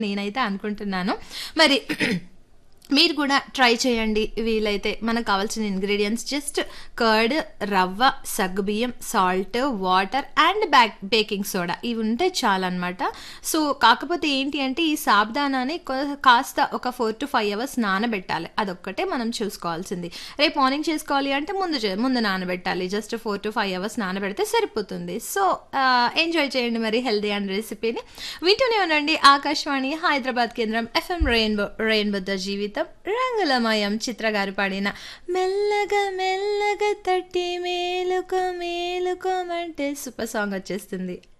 నేనైతే అనుకుంటున్నాను. మరి మీరు కూడా ట్రై చేయండి వీలైతే. మనకు కావాల్సిన ఇంగ్రీడియెంట్స్ జస్ట్ కర్డ్, రవ్వ, సగ్గుబియ్యం, salt, water and back baking soda ఇవి ఉంటే చాలనమాట. సో, కాకపోతే ఏంటి అంటే ఈ సాబుదానాని కొ కాస్త ఒక 4-5 అవర్స్ నానబెట్టాలి. అదొక్కటే మనం చూసుకోవాల్సింది. రేపు మార్నింగ్ చేసుకోవాలి అంటే ముందు చే ముందు నానబెట్టాలి. జస్ట్ 4-5 అవర్స్ నానబెడితే సరిపోతుంది. సో, ఆహ్, ఎంజాయ్ చేయండి మరి హెల్తీ అండ్ రెసిపీని. వింటూనే ఉండండి ఆకాశవాణి హైదరాబాద్ కేంద్రం ఎఫ్ఎం రెయిన్బో రెయిన్బోతో జీవితం రంగులమయం చిత్ర గారు పాడిన మెల్లగా మెల్లగా తట్టి మేలుకో మేలుకోమంటే సూపర్ సాంగ్ వచ్చేస్తుంది.